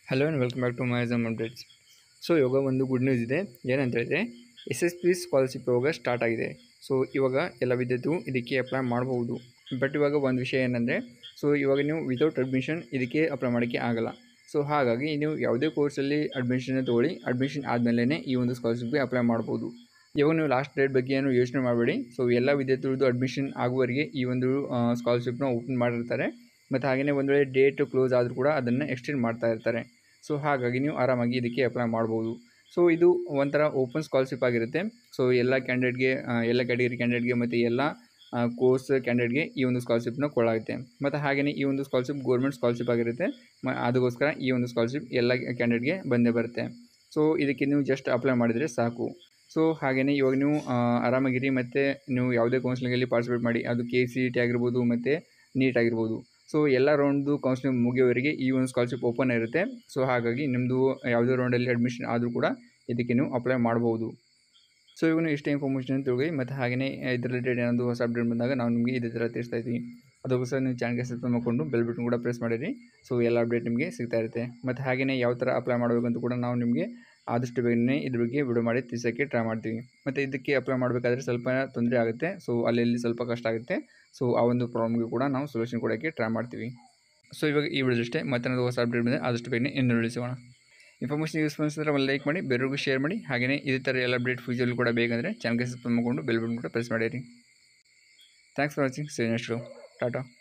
hello and welcome back to my exam updates so ಇವಾಗ ಒಂದು good news ಇದೆ ಏನಂತ ಹೇಳಿದ್ರೆ ಎಸ್ ಎಸ್ ಪಿ ಸ್ಕಾಲರ್ಶಿಪ್ ಇವಾಗ ಸ್ಟಾರ್ಟ್ ಆಗಿದೆ ಸೊ ಇವಾಗ ಎಲ್ಲ ವಿದ್ಯಾರ್ಥಿಗಳು ಇದಕ್ಕೆ ಅಪ್ಲೈ ಮಾಡಬಹುದು ಬಟ್ ಇವಾಗ ಒಂದು ವಿಷಯ ಏನಂದರೆ ಸೊ ಇವಾಗ ನೀವು ವಿತೌಟ್ ಅಡ್ಮಿಷನ್ ಇದಕ್ಕೆ ಅಪ್ಲೈ ಮಾಡೋಕ್ಕೆ ಆಗಲ್ಲ ಸೊ ಹಾಗಾಗಿ ನೀವು ಯಾವುದೇ ಕೋರ್ಸಲ್ಲಿ ಅಡ್ಮಿಷನ್ ತೊಗೊಳ್ಳಿ ಅಡ್ಮಿಷನ್ ಆದಮೇಲೆ ಈ ಒಂದು ಸ್ಕಾಲರ್ಶಿಪ್ಗೆ ಅಪ್ಲೈ ಮಾಡ್ಬೋದು ಇವಾಗ ನೀವು ಲಾಸ್ಟ್ ಡೇಟ್ ಬಗ್ಗೆ ಏನು ಯೋಚನೆ ಮಾಡಬೇಡಿ ಸೊ ಎಲ್ಲ ವಿದ್ಯಾರ್ಥಿಗಳದ್ದು ಅಡ್ಮಿಷನ್ ಆಗುವವರೆಗೆ ಈ ಒಂದು ಸ್ಕಾಲರ್ಶಿಪ್ನ ಓಪನ್ ಮಾಡಿರ್ತಾರೆ ಮತ್ತು ಹಾಗೆಯೇ ಒಂದು ವೇಳೆ ಡೇಟ್ ಕ್ಲೋಸ್ ಆದರೂ ಕೂಡ ಅದನ್ನು ಎಕ್ಸ್ಟೆಂಡ್ ಮಾಡ್ತಾ ಇರ್ತಾರೆ ಸೊ ಹಾಗಾಗಿ ನೀವು ಆರಾಮಾಗಿ ಇದಕ್ಕೆ ಅಪ್ಲೈ ಮಾಡ್ಬೋದು ಸೊ ಇದು ಒಂಥರ ಓಪನ್ ಸ್ಕಾಲರ್ಶಿಪ್ ಆಗಿರುತ್ತೆ ಸೊ ಎಲ್ಲ ಕ್ಯಾಂಡಿಡೇಟ್ಗೆ ಎಲ್ಲ ಕ್ಯಾಟಗರಿ ಕ್ಯಾಂಡಿಡೇಟ್ಗೆ ಮತ್ತು ಎಲ್ಲ ಕೋರ್ಸ್ ಕ್ಯಾಂಡಿಡೇಟ್ಗೆ ಈ ಒಂದು ಸ್ಕಾಲರ್ಶಿಪ್ನ ಕೊಡಲಾಗುತ್ತೆ ಮತ್ತು ಹಾಗೆಯೇ ಈ ಒಂದು ಸ್ಕಾಲರ್ಶಿಪ್ ಗೌರ್ಮೆಂಟ್ ಸ್ಕಾಲರ್ಶಿಪ್ ಆಗಿರುತ್ತೆ ಮ ಅದಕ್ಕೋಸ್ಕರ ಈ ಒಂದು ಸ್ಕಾಲರ್ಶಿಪ್ ಎಲ್ಲ ಕ್ಯಾಂಡಿಡೇಟ್ಗೆ ಬಂದೇ ಬರುತ್ತೆ ಸೊ ಇದಕ್ಕೆ ನೀವು ಜಸ್ಟ್ ಅಪ್ಲೈ ಮಾಡಿದರೆ ಸಾಕು ಸೊ ಹಾಗೆಯೇ ಇವಾಗ ನೀವು ಆ, ಆರಾಮಾಗಿರಿ ಮತ್ತು ನೀವು ಯಾವುದೇ ಕೌನ್ಸಿಲಿಂಗಲ್ಲಿ ಪಾರ್ಟಿಸಿಪೇಟ್ ಮಾಡಿ ಅದು ಕೆ ಸಿ ಟಿ ಆಗಿರ್ಬೋದು ಮತ್ತು ನೀಟ್ ಆಗಿರ್ಬೋದು ಸೊ ಎಲ್ಲ ರೌಂಡ್ದು ಕೌನ್ಸಿಲಿಂಗ್ ಮುಗಿಯೋವರೆಗೆ ಈ ಒಂದು ಸ್ಕಾಲರ್ಶಿಪ್ ಓಪನ್ ಇರುತ್ತೆ ಸೊ ಹಾಗಾಗಿ ನಿಮ್ಮದು ಯಾವುದೇ ರೌಂಡಲ್ಲಿ ಅಡ್ಮಿಷನ್ ಆದರೂ ಕೂಡ ಇದಕ್ಕೆ ನೀವು ಅಪ್ಲೈ ಮಾಡ್ಬೋದು ಸೊ ಇವಾಗ ನೀವು ಇಷ್ಟೇ ಇನ್ಫಾರ್ಮೇಷನ್ ತಿಳ್ಕೊಳ್ಳಿ ಮತ್ತು ಹಾಗೆಯೇ ಇದ್ರ ರಿಲೇಟೆಡ್ ಏನಾದರೂ ಹೊಸ ಅಪ್ಡೇಟ್ ಬಂದಾಗ ನಾವು ನಿಮಗೆ ಇದೇ ಥರ ತಿಳಿಸ್ತಾ ಇದ್ದೀವಿ ಅದಕ್ಕೋಸ್ಕರ ನೀವು ಚಾನಲ್ಗೆ ಸಬ್ಸ್ಕ್ರೈಬ್ ಮಾಡಿಕೊಂಡು ಬೆಲ್ ಬಟನ್ ಕೂಡ ಪ್ರೆಸ್ ಮಾಡಿರಿ ಸೊ ಎಲ್ಲ ಅಪ್ಡೇಟ್ ನಿಮಗೆ ಸಿಗ್ತಾ ಇರುತ್ತೆ ಮತ್ತು ಹಾಗೆಯೇ ಯಾವ ಥರ ಅಪ್ಲೈ ಮಾಡಬೇಕಂತ ಕೂಡ ನಾವು ನಿಮಗೆ ಆದಷ್ಟು ಬೇಗನೆ ಇದ್ರ ಬಗ್ಗೆ ವಿಡಿಯೋ ಮಾಡಿ ತಿಳಿಸೋಕ್ಕೆ ಟ್ರೈ ಮಾಡ್ತೀವಿ ಮತ್ತು ಇದಕ್ಕೆ ಅಪ್ಲೈ ಮಾಡಬೇಕಾದ್ರೆ ಸ್ವಲ್ಪ ತೊಂದರೆ ಆಗುತ್ತೆ ಸೊ ಅಲ್ಲಿ ಸ್ವಲ್ಪ ಕಷ್ಟ ಆಗುತ್ತೆ ಸೊ ಆ ಒಂದು ಪ್ರಾಬ್ಲಮ್ಗೆ ಕೂಡ ನಾವು ಸೊಲ್ಯೂಷನ್ ಕೊಡೋಕ್ಕೆ ಟ್ರೈ ಮಾಡ್ತೀವಿ ಸೊ ಇವಾಗ ಈ ವಿಡಿಯೋದಷ್ಟೇ ಮತ್ತೆ ಏನಾದರೂ ಹೊಸ ಅಪ್ಡೇಟ್ ಬಂದರೆ ಆದಷ್ಟು ಬೇಗನೆ ಇನ್ನು ತಿಳಿಸೋಣ ಇನ್ಫಾರ್ಮೇಷನ್ ಯೂಸ್ ಮಾಡಿಸಿದ್ರೆ ಒಂದು ಲೈಕ್ ಮಾಡಿ ಬೇರೆಯವ್ರಿಗೂ ಶೇರ್ ಮಾಡಿ ಹಾಗೆಯೇ ಇದೇ ಥರ ಎಲ್ಲ ಅಪ್ಡೇಟ್ ಫ್ಯೂಚರ್ಲಿ ಕೂಡ ಬೇಕಂದರೆ ಚಾನಲ್ಗೆ ಸಬ್ಸ್ಕ್ರೈಬ್ ಮಾಡಿಕೊಂಡು ಬೆಲ್ ಬಟನ್ ಕೂಡ ಪ್ರೆಸ್ ಮಾಡಿರಿ thanks for watching see next Tata